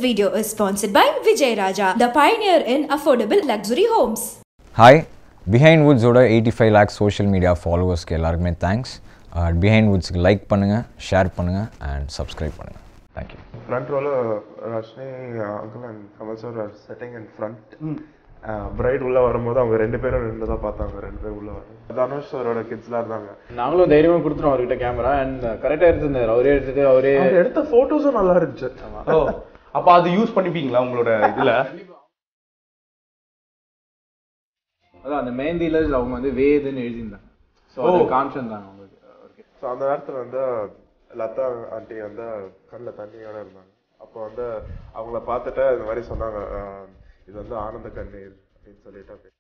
video is sponsored by Vijay Raja, the pioneer in affordable luxury homes. Hi behind வுட்ஸோட eighty five lakhs social media ஃபாலோவர்ஸ்க்கு எல்லாருக்குமே thanks behind வுட்ஸ்க்கு like பண்ணுங்கள் share பண்ணுங்கள் and subscribe பண்ணுங்கள் thank you front ரோல Rajini uncle and Kamal sir are sitting in front bride உள்ள வரும்போது அவங்க ரெண்டு பேரும் நின்று தான் பார்த்தாங்க ரெண்டு பேரும் உள்ள வர தனுஷ் சாரோட கிட்ஸ்லாம் இருந்தாங்க நாங்களும் தைரியமா கொடுத்துருவோம் அவர்கிட்ட கேமரா அண்ட் கரெக்டா எடுத்திருந்தாரு அவரே எடுத்துட்டு அவரே அவங்க எடுத்த போட்டோஸும் நல்லா இருந்துச்சு ஓ அப்ப அது யூஸ் பண்ணிப்பீங்களா உங்களோட இதுல அதான் அந்த மெஹந்தில அவங்க வந்து வேதுன்னு எழுதியிருந்தாங்க ஸோ அதை காமிச்சிருந்தாங்க அவங்களுக்கு அவருக்கு ஸோ அந்த நேரத்தில் வந்து லதா ஆண்டி வந்து கண்ணில் தண்ணியோட இருந்தாங்க அப்போ வந்து அவங்கள பார்த்துட்டு இந்த மாதிரி சொன்னாங்க அஹ், இது வந்து ஆனந்த கண்ணீர் அப்படின்னு சொல்லிட்டு அப்படி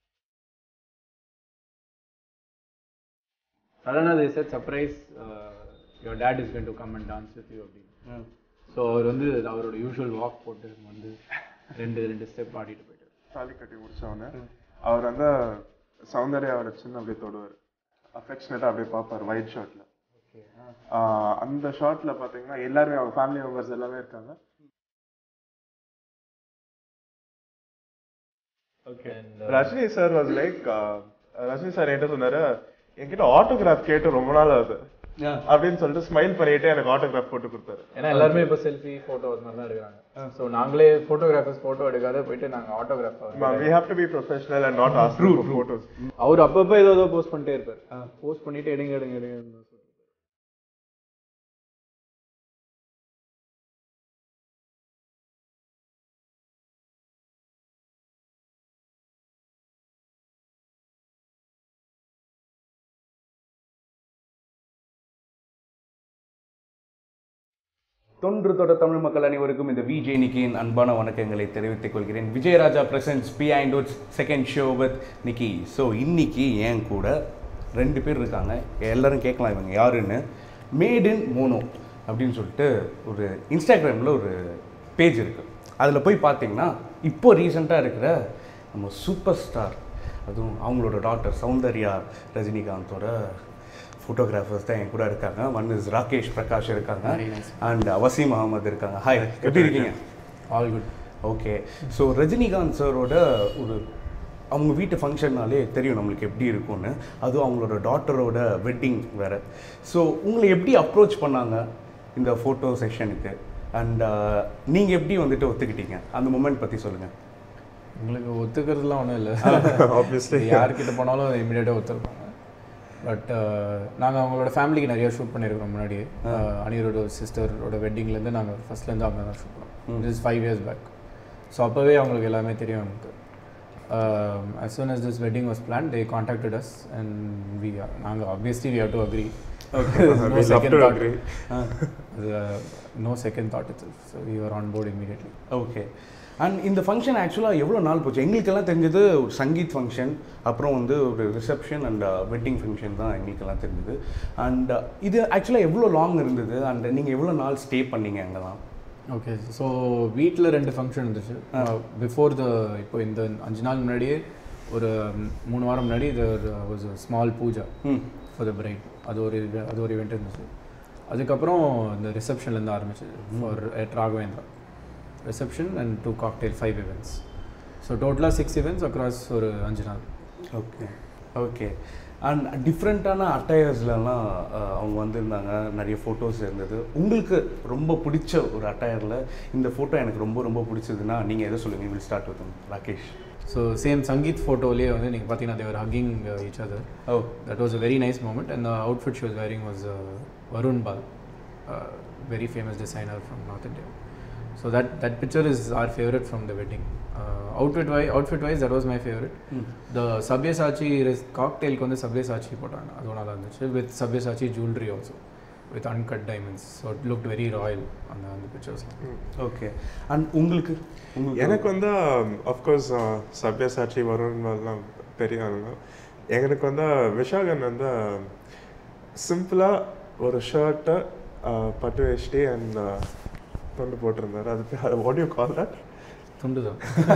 சடனாக they said surprise your dad is going to come and dance with you அப்படின்னு ஸோ அவர் வந்து அவரோட யூஷுவல் வாக் போட்டு வந்து ரெண்டு ரெண்டு ஸ்டெப் ஆடிட்டு போயிட்டார் தாலி கட்டி முடிச்சவொடனே அவர் வந்து சௌந்தர்யாவோட சின்ன அப்படியே தொடுவார் அஃபெக்ஷனேட்டாக அப்படியே பார்ப்பார் ஒயிட் ஷர்ட்ல அந்த ஷார்ட்ல பாத்தீங்கன்னா எல்லாருமே அவங்க ஃபேமிலி மெம்பர்ஸ் எல்லாமே இருக்காங்க Rajini sir was like Rajini sir என்கிட்ட சொன்னாரு என்கிட்ட ஆட்டோகிராஃப் கேட்டு ரொம்ப நாள் ஆகுது அப்படின்னு சொல்லிட்டு ஸ்மைல் பண்ணிட்டு எனக்கு ஆட்டோகிராஃப் போட்டு கொடுத்தாரு ஏன்னா எல்லாருமே இப்போ செல்ஃபி ஃபோட்டோ அது மாதிரி தான் எடுக்கிறாங்க ஸோ நாங்களே ஃபோட்டோகிராஃபர்ஸ் ஃபோட்டோ எடுக்காத போயிட்டு நாங்கள் ஆட்டோகிராஃபர் we have to be professional and not ask for photos அவர் அப்பப்போ ஏதோ ஏதோ போஸ்ட் பண்ணிட்டே இருப்பார் போஸ்ட் பண்ணிட்டு எடுங்க எடுங்க எடுங்க தொன்று தொட தமிழ் மக்கள் அனைவருக்கும் இந்த விஜய் நிக்கியின் அன்பான வணக்கங்களை தெரிவித்துக் கொள்கிறேன் Vijayaraja presents behind woods second show with Nikki so இன்னைக்கு என் கூட ரெண்டு பேர் இருக்காங்க எல்லாரும் கேட்கலாம் இவங்க யாருன்னு மேட் இன் மோனோ அப்படின்னு சொல்லிட்டு ஒரு இன்ஸ்டாகிராமில் ஒரு பேஜ் இருக்குது அதில் போய் பார்த்தீங்கன்னா இப்போ ரீசெண்டாக இருக்கிற நம்ம சூப்பர் ஸ்டார் அதுவும் அவங்களோட டாக்டர் சௌந்தர்யா ரஜினிகாந்தோட ஃபோட்டோகிராஃபர்ஸ் தான் என் கூட இருக்காங்க ஒன் இஸ் ராகேஷ் பிரகாஷ் இருக்காங்க அண்ட் வசீம் அகமது இருக்காங்க ஹாய் எப்படி இருக்கீங்க all good okay so Rajinikanth சாரோட ஒரு அவங்க வீட்டு ஃபங்க்ஷன்னாலே தெரியும் நம்மளுக்கு எப்படி இருக்கும்னு அதுவும் அவங்களோட டாட்டரோட வெட்டிங் வேறு ஸோ உங்களை எப்படி அப்ரோச் பண்ணாங்க இந்த ஃபோட்டோ செஷனுக்கு அண்ட் நீங்கள் எப்படி வந்துட்டு ஒத்துக்கிட்டீங்க அந்த மூமெண்ட் பற்றி சொல்லுங்கள் உங்களுக்கு ஒத்துக்கிறதுலாம் ஒன்றும் இல்லை Obviously. யார்கிட்ட போனாலும் இமீடியட்டாக ஒத்துருப்பாங்க பட் நாங்கள் அவங்களோட ஃபேமிலிக்கு நிறைய ஷூட் பண்ணியிருக்கிறோம் முன்னாடி அனியரோட சிஸ்டரோட வெட்டிங்லேருந்து நாங்கள் ஃபஸ்ட்லேருந்து அங்கே தான் ஷூட் பண்ணோம் this five years back so அப்போவே அவங்களுக்கு எல்லாமே தெரியும் எனக்கு as soon as this wedding was planned they contacted us and we நாங்கள் obviously we have to agree okay no We love second to thought agree. uh, no second thought itself so we were on board immediately okay and இந்த function ஆக்சுவலாக எவ்வளோ நாள் போச்சு எங்களுக்கெல்லாம் தெரிஞ்சது ஒரு Sangeet function அப்புறம் வந்து ஒரு ரிசப்ஷன் அண்ட் வெட்டிங் ஃபங்க்ஷன் தான் எங்களுக்கெல்லாம் தெரிஞ்சது அண்ட் இது ஆக்சுவலாக எவ்வளோ லாங் இருந்தது அண்ட் நீங்கள் எவ்வளோ நாள் ஸ்டே பண்ணீங்க அங்கெல்லாம் ஓகே ஸோ வீட்டில் ரெண்டு ஃபங்க்ஷன் இருந்துச்சு பிஃபோர் த இப்போ இந்த அஞ்சு நாள் முன்னாடியே ஒரு ம், மூணு வாரம் முன்னாடி இது was small pooja for the bride அது ஒரு இது- அது ஒரு இவெண்ட் இருந்துச்சு அதுக்கப்புறம் இந்த ரிசப்ஷன்லேருந்து ஆரம்பிச்சு for at Raghavendra reception and two cocktail five events so டோட்டலாக சிக்ஸ் இவெண்ட்ஸ் அக்ராஸ் ஒரு அஞ்சு நாள் ஓகே ஓகே அண்ட் டிஃப்ரெண்ட்டான அட்டையர்ஸ்லலாம் அவங்க வந்திருந்தாங்க நிறைய ஃபோட்டோஸ் இருந்தது உங்களுக்கு ரொம்ப பிடிச்ச ஒரு அட்டையரில் இந்த ஃபோட்டோ எனக்கு ரொம்ப ரொம்ப பிடிச்சதுன்னா நீங்கள் எதை சொல்லுங்கள் will start with Rakesh so same sangeet ஃபோட்டோலேயே வந்து நீங்கள் பார்த்தீங்கன்னா they were hugging each other oh That was a very nice moment, and the outfit she was wearing was uh, Varun Bal, uh, very famous designer from North India. So that that picture is our favorite from the wedding. Uh, outfit wise, outfit wise, that was my favorite. The Sabyasachi res- cocktail வந்து Sabyasachi போட்டாங்க அது நல்லா இருந்துச்சு with Sabyasachi jewelry also with uncut diamonds. So it looked very royal அந்த அந்த pictures. Okay and உங்களுக்கு உங்களுக்கு எனக்கு வந்து அஃப்கோர்ஸ் சத்யசாட்சி வருண்லாம் பெரிய ஆளுங்க எனக்கு வந்து விஷாகன் வந்து சிம்பிளாக ஒரு ஷர்ட்டை பட்டு வேஷ்டி அண்ட் தொண்டு போட்டிருந்தாரு அது வாட் யூ கால் தட் துண்டு தான்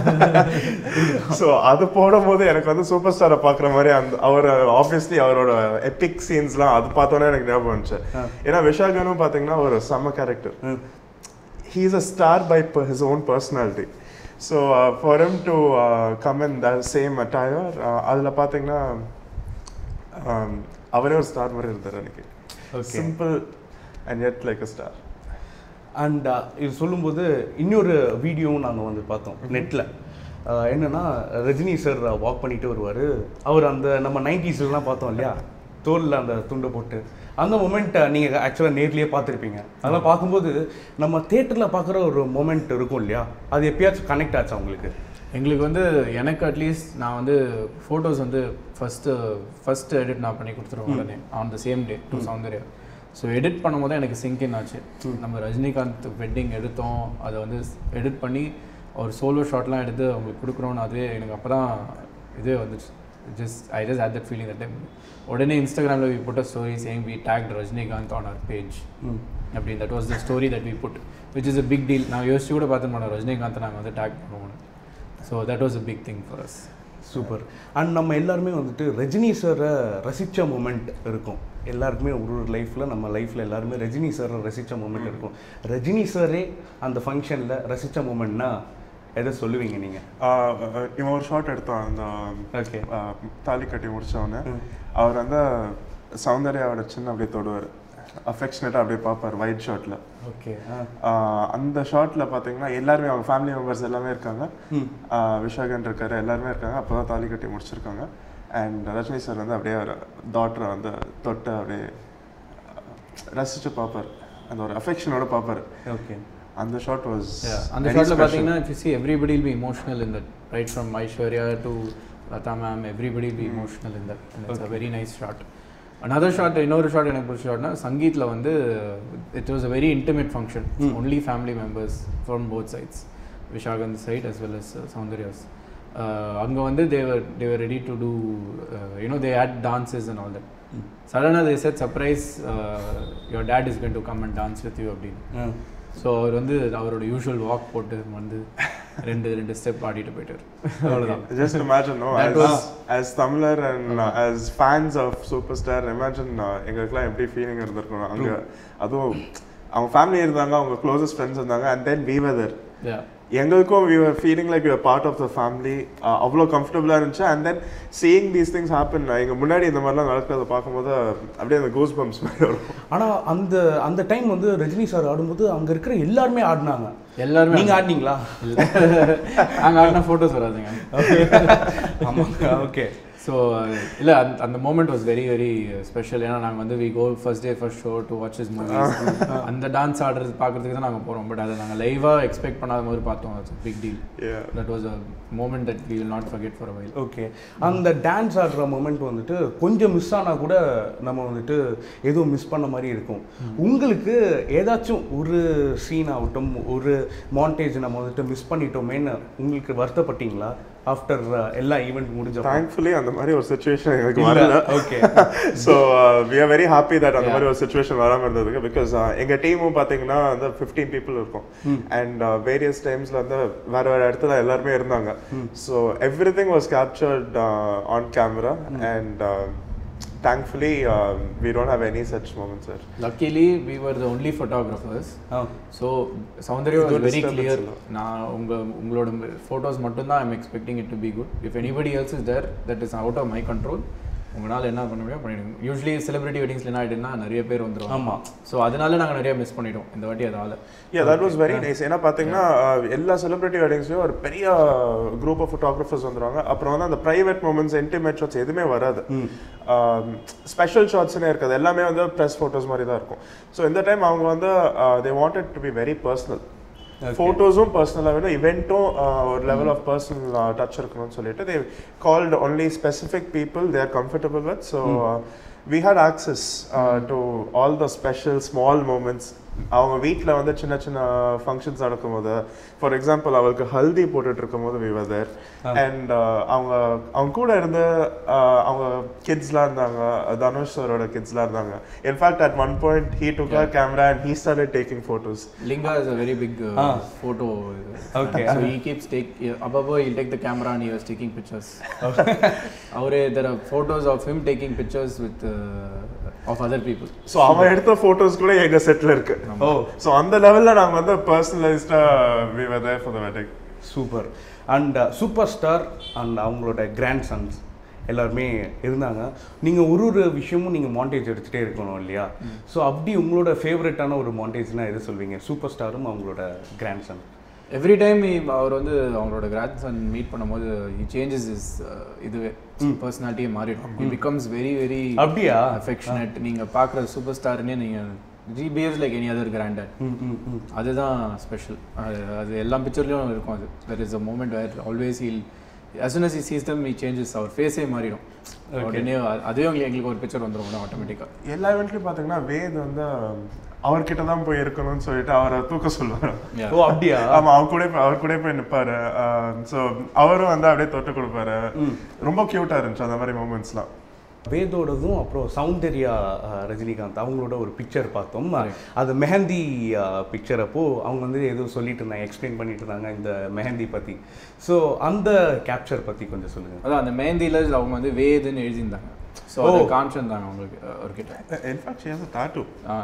ஸோ அது போடும்போது எனக்கு வந்து சூப்பர் ஸ்டாரை பார்க்குற மாதிரி அந்த அவர் ஆப்வியஸ்லி அவரோட எபிக் சீன்ஸ்லாம் அது பார்த்தோன்னே எனக்கு ஞாபகம் வந்துச்சு ஏன்னா விஷாகனும் பார்த்தீங்கன்னா ஒரு செம்ம character he's a star by per- his own personality. So uh, for him to uh, come in that same attire, uh, அதில் பார்த்தீங்கன்னா um, அவரே ஒரு ஸ்டார் மாதிரி இருந்தார் அன்னைக்கு Okay. Simple and yet like a star and இது சொல்லும்போது இன்னொரு வீடியோவும் நாங்கள் வந்து பார்த்தோம் நெட்டில் என்னன்னா ரஜினி சார் வாக் பண்ணிட்டு வருவார் அவர் அந்த நம்ம நைன்டிஸ்லாம் பார்த்தோம் இல்லையா தோலில் அந்த துண்டை போட்டு அந்த மூமெண்ட் நீங்கள் ஆக்சுவலாக நேர்லேயே பார்த்துருப்பீங்க அதெல்லாம் பார்க்கும்போது நம்ம தேட்டரில் பார்க்குற ஒரு மூமெண்ட் இருக்கும் இல்லையா அது எப்பயாச்சும் கனெக்ட் ஆச்சா உங்களுக்கு எங்களுக்கு வந்து எனக்கு அட்லீஸ்ட் நான் வந்து ஃபோட்டோஸ் வந்து ஃபஸ்ட்டு ஃபர்ஸ்ட் எடிட் நான் பண்ணி கொடுத்துருவேன் உடனே on the same day to Soundarya so edit பண்ணும்போது தான் எனக்கு சிங்க் இன் ஆச்சு நம்ம ரஜினிகாந்த் வெட்டிங் எடுத்தோம் அதை வந்து எடிட் பண்ணி ஒரு சோலோ ஷாட்லாம் எடுத்து அவங்களுக்கு கொடுக்குறோன்னு அதுவே எனக்கு அப்போ தான் இதே வந்துச்சு just I just had that feeling that time உடனே இன்ஸ்டாகிராமில் வி புட் அ ஸ்டோரி சேங் வி டேக் ரஜினிகாந்த் ஆன் அவர் பேஜ் அப்படி that was the story that we put which is a big deal நான் யோசிச்சு கூட பார்த்து மாட்டோம் ரஜினிகாந்த் நாங்கள் வந்து டேக் பண்ணுவோம் so that was a big thing for us super and நம்ம எல்லாருமே வந்துட்டு ரஜினி சாரை ரசித்த மூமெண்ட் இருக்கும் எல்லாருக்குமே ஒரு ஒரு லைஃப்பில் நம்ம லைஃப்பில் எல்லாருமே ரஜினி சாரை ரசித்த மூமெண்ட் இருக்கும் ரஜினி சாரே அந்த ஃபங்க்ஷனில் ரசித்த மூமெண்ட்னா எதை சொல்லுவீங்க நீங்கள் இவன் ஒரு ஷாட் எடுத்தான் அந்த Okay. ஆஹ், தாலி கட்டி முடிச்சவொடனே அவர் வந்து சௌந்தர்யாவோட சின்ன அப்படியே தொடுவார் அஃபெக்ஷனேட்டாக அப்படியே பார்ப்பார் ஒயிட் ஷார்ட்டில் ஓகே அந்த ஷார்ட்ல பாத்தீங்கன்னா எல்லாருமே அவங்க ஃபேமிலி மெம்பர்ஸ் எல்லாமே இருக்காங்க ஆஹ் விஷாகன் இருக்காரு எல்லாருமே இருக்காங்க அப்பதான் தாலி கட்டி முடிச்சிருக்காங்க அண்ட் ரஜினி சார் வந்து அப்படியே அவர் டாட்டரை வந்து தொட்டு அப்படியே ஆஹ், ரசிச்சு பார்ப்பார் அந்த ஒரு அஃபெக்ஷனோட பார்ப்பார் ஓகே அந்த ஷாட் வாஸ் அந்த ஷாட்டில் பார்த்தீங்கன்னா if you see everybody will be emotional in that right from Aishwarya to Latha ma'am everybody will be emotional in that and it's a very nice shot another shot இன்னொரு ஷாட் எனக்கு பிடிச்ச ஷாட்னா சங்கீத்தில் வந்து it was a very intimate function only family members from both sides Vishagan's side as well as uh, Soundarya's அங்கே வந்து they were they were ready to do you know they had dances and all that சடனாக they said surprise your dad is going to come and dance with you அப்படின்னு so அவர் வந்து அவரோட usual walk போட்டு வந்து ரெண்டு ரெண்டு ஸ்டெப் ஆடிட்டு போயிட்டார் அவ்வளோதான் just imagine no That as was- as தமிழர் and as fans of super star imagine எங்களுக்குலாம் எப்படி ஃபீலிங் இருந்திருக்கும் அங்க அதுவும் அவங்க ஃபேமிலி இருந்தாங்க அவங்க க்ளோசஸ்ட் ஃப்ரெண்ட்ஸ் இருந்தாங்க and then we were there Yeah. எங்களுக்கும் we were feeling like we were part of the family ah அவ்வளோ கம்ஃபர்டபுளாக இருந்துச்சு and then seeing these things happen எங்க முன்னாடி இந்த மாதிரிலாம் நடக்கிறத பார்க்கும்போது அப்படியே அந்த கூஸ் பம்ப்ஸ் மாதிரி வரும் ஆனால் அந்த அந்த டைம் வந்து ரஜினி சார் ஆடும்போது அங்கே இருக்கிற எல்லாருமே ஆடினாங்க எல்லாருமே நீங்கள் ஆடினீங்களா அங்கே ஆடின ஃபோட்டோஸ் வராதுங்க ஆமாங்க ஓகே ஸோ இல்லை அந்த அந்த moment was very very special ஏன்னா நாங்கள் வந்து we go first day first show to watch his movies அந்த டான்ஸ் ஆடுறது பார்க்கறதுக்கு தான் நாங்கள் போகிறோம் பட் அதை நாங்கள் லைவாக எக்ஸ்பெக்ட் பண்ணாத மாதிரி பார்த்தோம் big deal Yeah. That was a moment that we will not forget for a while okay அந்த டான்ஸ் ஆடுற மூமெண்ட் வந்துட்டு கொஞ்சம் மிஸ் ஆனால் கூட நம்ம வந்துட்டு எதுவும் மிஸ் பண்ண மாதிரி இருக்கும் உங்களுக்கு ஏதாச்சும் ஒரு சீன் ஆகட்டும் ஒரு மாண்டேஜ் நம்ம வந்துட்டு மிஸ் பண்ணிட்டோமேன்னு உங்களுக்கு வருத்தப்பட்டீங்களா ஆஃப்டர் எல்லா ஈவெண்ட் முடிஞ்ச தேங்க்ஃபுல்லி அந்த மாதிரி ஒரு சுச்சுவேஷன் எங்களுக்கு இல்ல. வரல Okay. So we are very happy that அந்த மாதிரி ஒரு சுச்சுவேஷன் வராமல் இருந்ததுக்கு பிகாஸ் எங்கள் டீமும் பார்த்தீங்கன்னா வந்து ஃபிஃப்டீன் பீப்புள் இருக்கும் அண்ட் வேரியஸ் டைம்ஸில் வந்து வேற வேற இடத்துல எல்லாருமே இருந்தாங்க so everything was captured on camera and thankfully we don't have any such moment sir luckily we were the only photographers ah so Soundarya Good was very disturbance clear இல்ல. நான் உங்க உங்களோட ஃபோட்டோஸ் மட்டும்தான் I'm expecting it to be good if anybody else is there that is out of my control உங்களால் என்ன பண்ண முடியும் பண்ணிடுங்க யூஸ்வலி செலிபிரிட்டி வெட்டிங்ஸ்ல என்ன ஆகிடுன்னா நிறைய பேர் வந்துடும் ஆமா. ஸோ அதனால நாங்கள் நிறைய மிஸ் பண்ணிட்டோம் இந்த வாட்டி அதால yeah that was very nice ஏன்னா பார்த்தீங்கன்னா uh, எல்லா செலிபிரிட்டி வெட்டிங்ஸ்லையும் ஒரு பெரிய குரூப் ஆஃப் ஃபோட்டோகிராஃபர்ஸ் வந்துருவாங்க அப்புறம் வந்து அந்த ப்ரைவேட் மூமெண்ட்ஸ் இன்டிமேட் ஷாட்ஸ் எதுவுமே வராது ஸ்பெஷல் ஷாட்ஸ்னே இருக்காது எல்லாமே வந்து ப்ரெஸ் ஃபோட்டோஸ் மாதிரி தான் இருக்கும் ஸோ இந்த டைம் அவங்க வந்து they wanted to be very personal ஃபோட்டோஸும் பர்சனலாக வேணும் இவெண்ட்டும் ஒரு லெவல் ஆஃப் பர்சனல் டச் இருக்கணும்னு சொல்லிட்டு they called only specific people they are comfortable with so we had access to all the special small moments அவங்க வீட்டில் வந்து சின்ன சின்ன ஃபங்க்ஷன்ஸ் நடக்கும்போது ஃபார் எக்ஸாம்பிள் அவளுக்கு ஹல்தி போட்டுட்டு இருக்கும்போது வி வர் தேர் அண்ட் அவங்க அவங்க கூட இருந்து uh, அவங்க கிட்ஸ்லாம் இருந்தாங்க தனுஷ் சாரோட கிட்ஸ்லாம் இருந்தாங்க in fact at one point he took camera and he started taking photos Linga is a very big Ah. Photo Okay. So he keeps take அப்பப்போ he'll take the camera and use taking pictures அவரே there are photos of him taking pictures with of other people. So அவன் எடுத்த photos கூட எங்க செட்ல இருக்கு ஓ so அந்த லெவல்ல நாங்க வந்து பர்சனலைஸ்டா we were there for the wedding super and super star and அவங்களோட கிராண்ட் சன்ஸ் எல்லாருமே இருந்தாங்க நீங்கள் ஒரு ஒரு விஷயமும் நீங்கள் மாண்டேஜ் எடுத்துகிட்டே இருக்கணும் இல்லையா ஸோ அப்படி உங்களோட ஃபேவரட்டான ஒரு மாண்டேஜ்னா எது சொல்வீங்க சூப்பர் ஸ்டாரும் அவங்களோட கிராண்ட் சன் எவ்ரி டைம் அவர் வந்து அவங்களோட கிராண்ட் சன் மீட் பண்ணும்போது ஹி சேஞ்சஸ் இஸ் இதுவே பர்சனாலிட்டியே மாறிடும் ஹி பிகம்ஸ் வெரி வெரி அப்படியா? அஃபெக்ஷனேட் நீங்கள் பார்க்குற சூப்பர் ஸ்டார்னே நீங்கள் he behaves like any other granddad hmm hmm ம் அதுதான் ஸ்பெஷல் அது அது எல்லா பிக்சர்லையும் இருக்கும் அது there is a moment where always he'll as soon as he sees them he changes அவர் ஃபேஸே மாறிடும் உடனே அ- அதுவே உங்களுக்கு எங்களுக்கு ஒரு பிக்சர் வந்துடும் உடனே ஆட்டோமேட்டிக்காக எல்லா இவெண்ட்லயும் பாத்தீங்கன்னா வேத் வந்து அவர்கிட்ட தான் போய் இருக்கணும்னு சொல்லிட்டு அவரை தூக்க சொல்லுவாரு ஓ அப்படியா ஆமா அவர் கூட போய் அவர் கூட போய் நிப்பாரு ஸோ அவரும் வந்து அப்படியே தொட்டு கொடுப்பாரு ரொம்ப கியூட்டா இருந்துச்சு அந்த மாதிரி மூமெண்ட்ஸ்லாம் வேதோடதும் அப்புறம் சௌந்தர்யா அஹ், ரஜினிகாந்த் அவங்களோட ஒரு பிக்சர் பார்த்தோம் அது மெஹந்தி பிக்சர் அப்போ அவங்க வந்து ஏதோ சொல்லிட்டு இருந்தாங்க எக்ஸ்பிளைன் பண்ணிட்டு இருந்தாங்க இந்த மெஹந்தி பற்றி ஸோ அந்த கேப்சர் பற்றி கொஞ்சம் சொல்லுங்கள் அதான் அந்த மெஹந்தியில் அவங்க வந்து வேதுன்னு எழுதியிருந்தாங்க ஸோ அதை காமிச்சிருந்தாங்க அவங்களுக்கு அஹ், அவர்கிட்ட in fact she has tattoo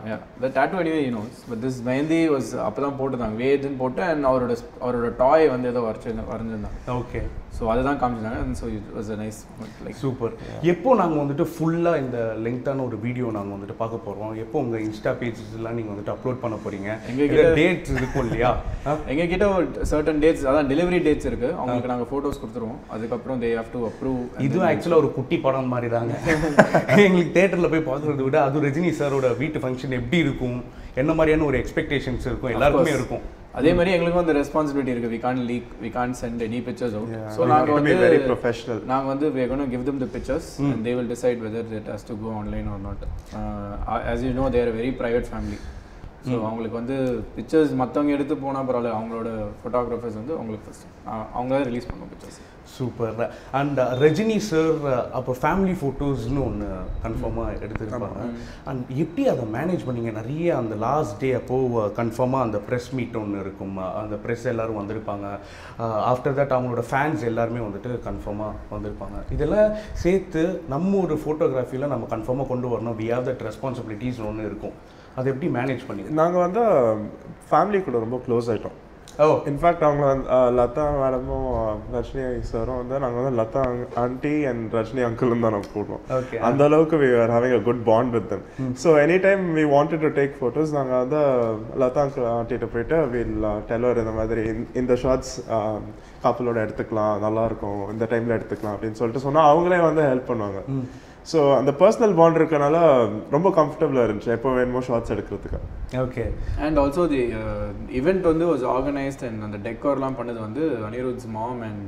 the tattoo anyway you knows but this mehndi was அப்போ தான் போட்டிருந்தாங்க வேதுன்னு போட்டு அண்ட் அவரோட அவரோட டாய் வந்து ஏதோ வரைச்சி வரைஞ்சிருந்தாங்க ஓகே ஸோ அதுதான் காமிச்சிருந்தாங்க and so it was a nice like super எப்போ நாங்கள் வந்துட்டு ஃபுல்லாக இந்த லெங்க்த்தான ஒரு வீடியோ நாங்கள் வந்துட்டு பார்க்க போகிறோம் எப்போ உங்கள் இன்ஸ்டா பேஜஸ்லாம் நீங்கள் வந்துட்டு அப்லோட் பண்ண போகிறீங்க எங்க கிட்ட- டேட்ஸ் இருக்கும் இல்லையா ஆ? எங்க கிட்ட ஒரு சர்டன் டேட்ஸ் அதான் டெலிவரி டேட்ஸ் இருக்கு அவங்களுக்கு நாங்கள் ஃபோட்டோஸ் கொடுத்துருவோம் அதுக்கப்புறம் தே ஹேவ் டு அப்ரூவ் இதுவும் ஆக்சுவலாக ஒரு குட்டி படம் மாதிரி தாங்க எங்களுக்கு தேட்டரில் போய் பார்க்குறத விட அது ரஜினி சாரோட வீட்டு ஃபங்க்ஷன் எப்படி இருக்கும் என்ன மாதிரியான ஒரு எக்ஸ்பெக்டேஷன்ஸ் இருக்கும் எல்லாருக்குமே இருக்கும் அதே மாதிரி எங்களுக்கும் அந்த ரெஸ்பான்சிபிலிட்டி இருக்கு we can leak we can send any pictures out so we நாங்கள் have to be வந்து very professional. நாங்கள் வந்து we are going to give them the pictures and they will decide whether it has to go online or not uh, as you know they are a very private family so அவங்களுக்கு வந்து pictures மற்றவங்க எடுத்து போனால் பரவாயில்ல அவங்களோட photographers வந்து அவங்களுக்கு first அவங்க தான் ரிலீஸ் பண்ணுவோம் pictures super and Rajini sir அப்போ ஃபேமிலி ஃபோட்டோஸ்னு ஒன்று கன்ஃபார்மாக எடுத்துருப்பாங்க அண்ட் எப்படி அதை மேனேஜ் பண்ணீங்க நிறைய அந்த லாஸ்ட் டே அப்போது கன்ஃபார்மாக அந்த ப்ரெஸ் மீட் ஒன்று இருக்கும் அந்த ப்ரெஸ் எல்லாரும் வந்திருப்பாங்க ஆஃப்டர் தட் அவங்களோட ஃபேன்ஸ் எல்லாருமே வந்துட்டு கன்ஃபார்மாக வந்திருப்பாங்க இதெல்லாம் சேர்த்து நம்ம ஒரு ஃபோட்டோகிராஃபியில் நம்ம கன்ஃபார்மாக கொண்டு வரணும் வி ஹேவ் தட் ரெஸ்பான்சிபிலிட்டிஸ் ஒன்று இருக்கும் அதை எப்படி மேனேஜ் பண்ணி நாங்க வந்து ஃபேமிலி கூட ரொம்ப க்ளோஸ் ஆயிட்டோம் ஓ இன்ஃபேக்ட் அவங்க வந்து அஹ், லதா மேடமும் ரஜினி சாரும் வந்து நாங்கள் வந்து லதா ஆண்டி அண்ட் ரஜினி அங்கிளும் தான் நாங்கள் கூடுவோம் Okay. அந்த அளவுக்கு we are having a good bond with them so any time we wanted to take photos நாங்கள் வந்து லதா அங்கிள் ஆண்டிகிட்ட போயிட்டு வில் டெலர் இந்த மாதிரி இந்த- இந்த ஷார்ட்ஸ் கப்பலோட எடுத்துக்கலாம் நல்லா இருக்கும் இந்த டைம்ல எடுத்துக்கலாம் அப்படின்னு சொல்லிட்டு சொன்னா அவங்களே வந்து ஹெல்ப் பண்ணுவாங்க ஸோ அந்த பர்சனல் பாண்ட் இருக்கனால ரொம்ப கம்ஃபர்டபுளாக இருந்துச்சு எப்போ வேணுமோ ஷார்ட்ஸ் எடுக்கிறதுக்கு okay and also the event வந்து வாஸ் ஆர்கனைஸ்ட் அண்ட் அந்த டெக்கோர்லாம் பண்ணது வந்து அனிருத்ஸ் மாம் அண்ட்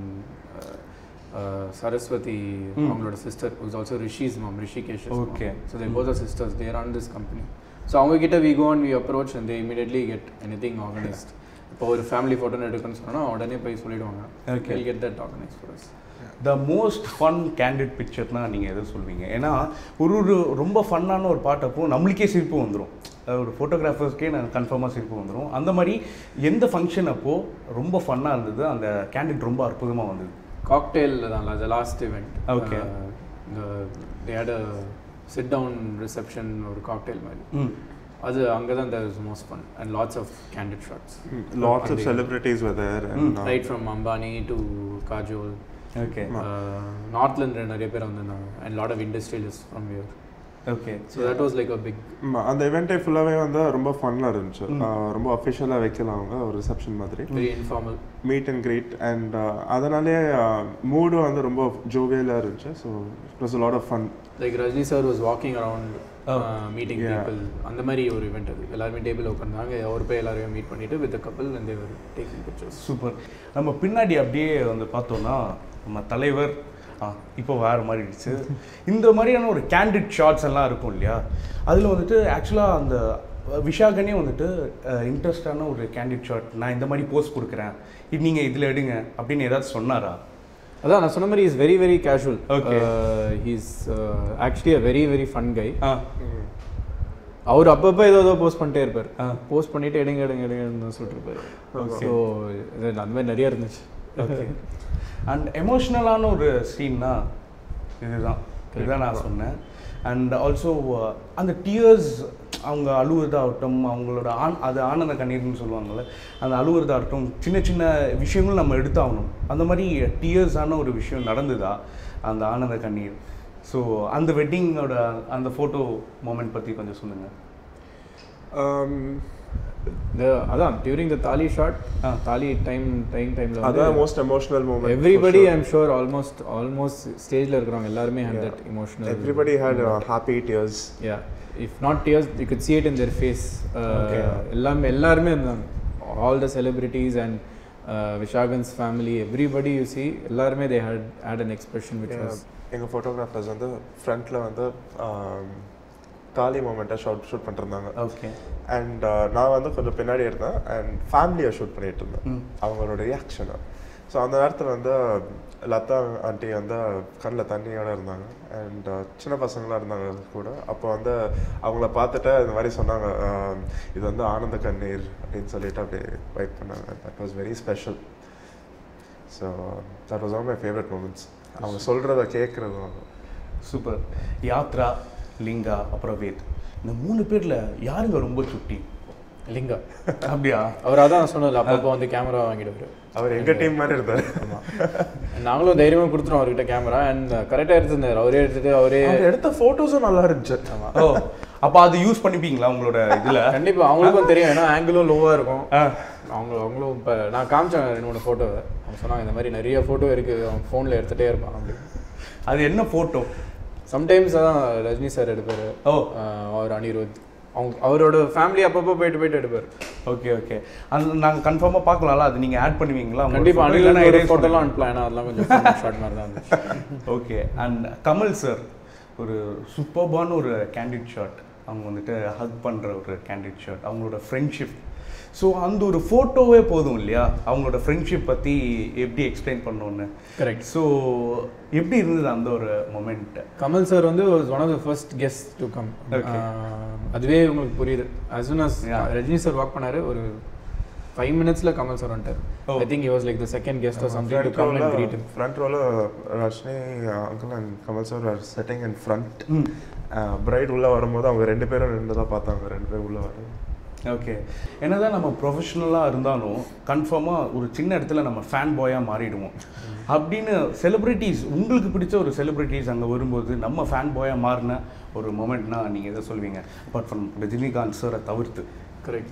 சரஸ்வதி அவங்களோட sister was also Rishi's mom Rishikesh Okay. So they both sisters there on this company so அவங்க கிட்ட we go and we approach and they immediately get anything organised இப்போ ஒரு family ஃபோட்டோன்னு எடுக்கணும்னு சொன்னா உடனே போய் சொல்லிடுவாங்க Okay. Get that organise for us the most fun candid பிக்சர்னா நீங்கள் எதை சொல்வீங்க ஏன்னா ஒரு ஒரு ரொம்ப ஃபன்னான ஒரு பாட்டப்போ நம்மளுக்கே சிரிப்பு வந்துடும் ஒரு ஃபோட்டோகிராஃபர்ஸ்க்கே நான் கன்ஃபார்மாக சிரிப்பு வந்துடும் அந்த மாதிரி எந்த ஃபங்க்ஷன் அப்போ ரொம்ப ஃபன்னாக இருந்தது அந்த கேண்டிட் ரொம்ப அற்புதமாக வந்தது காக்டெயில் தான் அது last event Okay. They had a sit down reception ஒரு காக்டெயில் மாதிரி ம் அது அங்கே தான் there is most fun and lots of candid shots lots of celebrities whether right from Ambani to Kajol okay நார்த்லேருந்து நிறைய பேர் வந்திருந்தாங்க and lot of industrialist from where okay so that was like a big அந்த இவெண்ட்டே ஃபுல்லாகவே வந்து ரொம்ப ஃபன்னாக இருந்துச்சு அஹ் ரொம்ப அஃபிஷியலாக வைக்கலாம் அவங்க ஒரு ரிசப்ஷன் மாதிரி very informal meet and greet and அதனாலே மூடும் வந்து ரொம்ப ஜோவியலாக இருந்துச்சு so it was lot of fun like Rajini sir was walking around meeting people அந்த மாதிரி ஒரு இவெண்ட் அது எல்லாருமே டேபிள் உட்காந்தாங்க அவர் போய் எல்லாரையும் மீட் பண்ணிட்டு with couple and they were taking pictures super நம்ம பின்னாடி அப்படியே வந்து பார்த்தோம்னா நம்ம தலைவர் ஆ இப்போ வேறு மாதிரி இருந்துச்சு இந்த மாதிரியான ஒரு கேண்டிட் ஷாட்ஸ் எல்லாம் இருக்கும் இல்லையா அதில் வந்துட்டு ஆக்சுவலாக அந்த விஷாகனே வந்துட்டு இன்ட்ரெஸ்டான ஒரு கேண்டிட் ஷாட் நான் இந்த மாதிரி போஸ்ட் கொடுக்குறேன் இது நீங்கள் இதில் எடுங்க அப்படின்னு ஏதாவது சொன்னாரா அதான் நான் சொன்ன மாதிரி is very very casual Okay. He's actually a very very fun guy ah அவர் அப்பப்போ ஏதோ ஏதோ போஸ்ட் பண்ணிட்டே இருப்பார் ஆ. போஸ்ட் பண்ணிட்டு எடுங்க எடுங்க எடுங்கன்னு சொல்லிட்டு இருப்பாரு ஸோ அந்த மாதிரி நிறைய இருந்துச்சு ஓகே அண்ட் எமோஷ்னலான ஒரு சீன்னா இதுதான் இதுதான் நான் சொன்னேன் அண்ட் ஆல்சோ அந்த டியர்ஸ் அவங்க அழுவுறதாகட்டும் அவங்களோட ஆன் அது ஆனந்த கண்ணீர்னு சொல்லுவாங்கள்ல அந்த அழுவுறதாகட்டும் சின்ன சின்ன விஷயங்களும் நம்ம எடுத்தாகணும் அந்த மாதிரி டியர்ஸான ஒரு விஷயம் நடந்ததா அந்த ஆனந்த கண்ணீர் ஸோ அந்த வெட்டிங்கோட அந்த ஃபோட்டோ மூமெண்ட் பற்றி கொஞ்சம் சொல்லுங்கள் Um, The அதான் during the thali shot thali time time டைம்ல அதான் most emotional moment everybody I'm sure almost almost ஸ்டேஜ்ல இருக்கிறவங்க எல்லாருமே had that emotional everybody had happy tears yeah if not tears you could see it in their face uh, எல்லாமே எல்லாருமே இருந்தாங்க all the celebrities and Vishagan's family everybody you see எல்லாருமே they had had an expression which was எங்கள் photographers வந்து ஃப்ரண்ட்டில் வந்து um, தாலி மூமெண்ட்டை ஷூட் ஷூட் பண்ணிருந்தாங்க ஓகே அண்ட் நான் வந்து கொஞ்சம் பின்னாடி இருந்தேன் அண்ட் ஃபேமிலியை ஷூட் பண்ணிட்டு இருந்தேன் அவங்களோட ரியாக்ஷனை ஸோ அந்த நேரத்தில் வந்து லதா ஆண்டி வந்து கண்ணில் தண்ணியோட இருந்தாங்க அண்ட் சின்ன பசங்களாம் இருந்தாங்க கூட அப்போ வந்து அவங்கள பார்த்துட்டு இந்த மாதிரி சொன்னாங்க um, இது வந்து ஆனந்த கண்ணீர் அப்படின்னு சொல்லிட்டு அப்படியே வெயிட் பண்ணாங்க that was very special so that was all my favourite moments அவங்க சொல்கிறத கேட்குறதும் சூப்பர் யாத்ரா லிங்கா அப்புறம் வேத் இந்த மூணு பேரில் யாருங்க ரொம்ப சுட்டி லிங்கா அப்படியா அவர் அதான் சொன்னது அப்பப்போ வந்து கேமரா வாங்கிடுவாரு அவர் எங்கள் டீம் மாதிரி இருந்தார் நாங்களும் தைரியமாக கொடுத்துருவோம் அவர்கிட்ட கேமரா அண்ட் கரெக்டாக எடுத்திருந்தார் அவரே எடுத்துட்டு அவரே அவர் எடுத்த ஃபோட்டோஸும் நல்லா இருந்துச்சு ஓ அப்போ அது யூஸ் பண்ணிப்பீங்களா உங்களோட இதில் கண்டிப்பா அவங்களுக்கும் தெரியும் ஏன்னா ஆங்கிளும் லோவாக இருக்கும் அவங்க அவங்களும் இப்போ நான் காமிச்சேன் ரெண்டு மூணு ஃபோட்டோவை அவங்க சொன்னாங்க இந்த மாதிரி நிறைய ஃபோட்டோ இருக்குது அவன் ஃபோனில் எடுத்துகிட்டே இருப்பான் அப்படி அது என்ன ஃபோட்டோ சம்டைம்ஸ் தான் ரஜினி சார் எடுப்பார் ஓ அவர் அனிருத் அவங்க அவரோட ஃபேமிலி அப்பப்போ போயிட்டு போயிட்டு எடுப்பார் ஓகே ஓகே அது நாங்கள் கன்ஃபார்மாக பார்க்கலாம்ல அது நீங்கள் ஆட் பண்ணுவீங்களா உங்களோட கண்டிப்பாக photo இல்லைன்னா அனிருத் erase ஃபோட்டோலாம் அனுப்பலாம் ஏன்னா அதெல்லாம் கொஞ்சம் ஷார்ட் மாதிரி தான் இருந்துச்சு ஓகே அண்ட் கமல் சார் ஒரு சூப்பர்பான ஒரு கேண்டிட் ஷாட் அவங்க வந்துட்டு ஹக் பண்ணுற ஒரு கேண்டிட் ஷாட் அவங்களோட ஃப்ரெண்ட்ஷிப் ஸோ அந்த ஒரு ஃபோட்டோவே போதும் இல்லையா அவங்களோட ஃப்ரெண்ட்ஷிப் பற்றி எப்படி எக்ஸ்பிளைன் பண்ணணுன்னு கரெக்ட் ஸோ எப்படி இருந்தது அந்த ஒரு மொமெண்ட் கமல் சார் வந்து one of the first guest to come Okay. அதுவே உங்களுக்கு புரியுது as soon as Yeah. Rajini sir walk பண்ணாரு ஒரு ஃபைவ் மினிட்ஸ்ல கமல் சார் வந்துட்டார் Oh. I think he was like the second guest or something to come and greet him front ரோல Rajini uncle and Kamal sir are sitting in front bride உள்ள வரும்போது அவங்க ரெண்டு பேரும் நின்று தான் பார்த்தாங்க ரெண்டு பேரும் உள்ள வர ஓகே என்னதான் நம்ம ப்ரொஃபஷ்னலாக இருந்தாலும் கன்ஃபார்மாக ஒரு சின்ன இடத்துல நம்ம ஃபேன் பாயாக மாறிடுவோம் அப்படின்னு செலிப்ரிட்டிஸ் உங்களுக்கு பிடிச்ச ஒரு செலிப்ரிட்டிஸ் அங்கே வரும்போது நம்ம ஃபேன் பாயாக மாறின ஒரு மொமெண்ட்னா நீங்கள் எதை சொல்வீங்க அப்பார்ட் ஃப்ரம் ரஜினிகாந்த் சாரை தவிர்த்து கரெக்ட்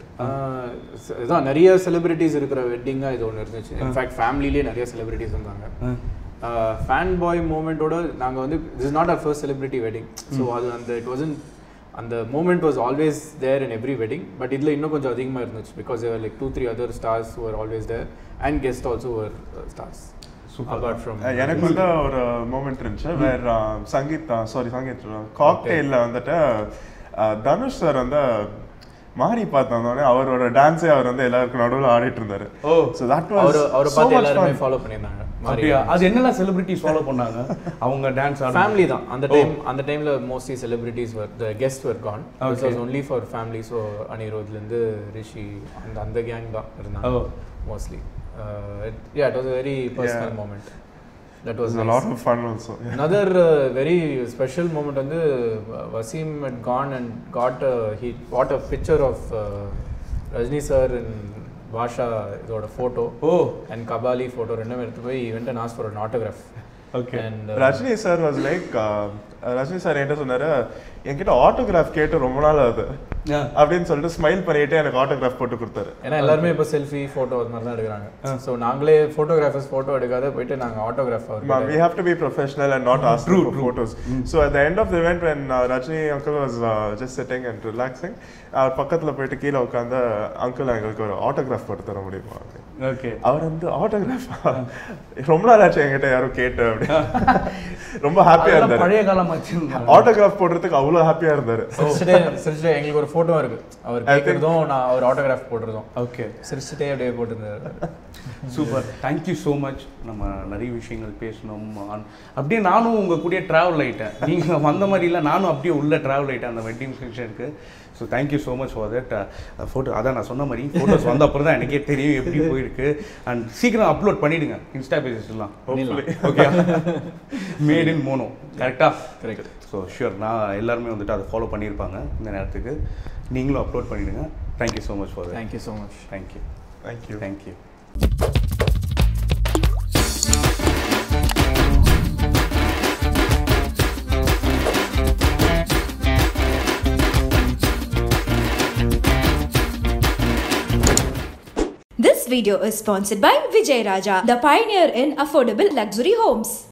இதான் நிறைய செலிபிரிட்டிஸ் இருக்கிற வெட்டிங்காக இது ஒன்று இருந்துச்சு இன்ஃபேக்ட் ஃபேமிலிலேயே நிறைய செலிபிரிட்டிஸ் இருந்தாங்க ஃபேன் பாய் மூமெண்ட்டோட நாங்கள் வந்து this is not a first celebrity wedding so அது அந்த இட் வாசன் அந்த moment was always there in every wedding but இதில் இன்னும் கொஞ்சம் அதிகமாக இருந்துச்சு because like two three other stars were always there and guest also were stars apart from எனக்கு வந்து ஒரு மூமெண்ட் இருந்துச்சு வேற சங்கீத் சாரி சங்கீத் காக்டெயில்ல வந்துட்டு அஹ், தனுஷ் சார் வந்து மாறி பார்த்தோன்னே அவரோட டான்ஸே அவர் வந்து எல்லாருக்கும் நடுவில் ஆடிட்டு இருந்தாரு ஓ ஸோ தட் அவர் வாஸ் அவரை பார்த்து எல்லாருமே ஃபாலோ பண்ணியிருந்தாங்க அப்படியா அது என்னெல்லாம் செலிபிரிட்டிஸ் ஃபாலோ பண்ணாங்க அவங்க டான்ஸ் ஆட ஃபேமிலி தான் அந்த டைம் அந்த டைம்ல mostly celebrities were the guest were கான் this was only for family so அனிருத்லேருந்து ரிஷி அந்த அந்த கேங் தான் இருந்தாங்க Oh. Mostly yeah it was a very personal moment that was a lot of fun also yeah. another very special moment வந்து வசீம் அட் Khan and got he what a picture of Rajini sir and Baasha இதோட photo oh and Kabali photo ரெண்டுமே எடுத்து போய் event and ask for an autograph okay and Rajini sir was like Rajini sir என்கிட்ட சொன்னாரு என்கிட்ட autograph கேட்டு ரொம்ப நாள் ஆகுது அப்படின்னு சொல்லிட்டு ஸ்மைல் பண்ணிட்டு எனக்கு ஆட்டோகிராஃப் போட்டு கொடுத்தாரு ஏன்னா எல்லாருமே இப்போ செல்ஃபி ஃபோட்டோ அது மாதிரி தான் எடுக்கிறாங்க ஸோ நாங்களே ஃபோட்டோகிராஃபர்ஸ் ஃபோட்டோ எடுக்காத போயிட்டு நாங்கள் autograph Ma, we have to be professional and not ask for photos. So at the end of the event, when uh, Rajni uncle was uh, just sitting and relaxing, அவர் பக்கத்துல போயிட்டு கீழே உட்காந்து uncle எங்களுக்கு ஒரு ஆட்டோகிராஃப் போட்டு தர முடியுமா அப்படின்னு. ஓகே அவர் வந்து ஆட்டோகிராஃப் ரொம்ப நாள் ஆச்சு என்கிட்ட யாரும் கேட்டு அப்படி ரொம்ப ஹாப்பியா அதெல்லாம் இருந்தாரு பழைய காலமாச்சு ஆட்டோகிராஃப் போடுறதுக்கு அவ்வளவு ஹாப்பியா இருந்தாரு சிரிச்சுட்டே சிரிச்சுட்டே எங்களுக்கு ஒரு ஃபோட்டோ இருக்கு அவர் கேட்குறதும் நான் அவர் ஆட்டோகிராஃப் போடுறதும் ஓகே சிரிச்சுட்டே அப்படியே போட்டுருந்தாரு சூப்பர் தேங்க்யூ ஸோ மச் நம்ம நிறைய விஷயங்கள் பேசணும் ஆன்- அப்படியே நானும் உங்கள் கூடயே ட்ராவல் ஆகிட்டேன் நீங்கள் வந்த மாதிரி இல்லை நானும் அப்படியே உள்ள ட்ராவல் ஆகிட்டேன் அந்த வெட்டிங் ஃபங்க்ஷனுக்கு so thank you so much for that photo அதான் நான் சொன்ன மாதிரி ஃபோட்டோஸ் வந்த அப்புறம் தான் எனக்கே தெரியும் எப்படி போயிருக்கு அண்ட் சீக்கிரம் அப்லோட் பண்ணிடுங்க இன்ஸ்டா பேஜஸ்லாம் Hopefully. Okay made in mono கரெக்டாக Correct. ஸோ ஷூர் நான் எல்லாருமே வந்துட்டு அதை ஃபாலோ பண்ணியிருப்பாங்க இந்த நேரத்துக்கு நீங்களும் அப்லோட் பண்ணிடுங்க thank you so much for that Thank you so much. Thank you Thank you. Thank you This video is sponsored by Vijay Raja, the pioneer in affordable luxury homes.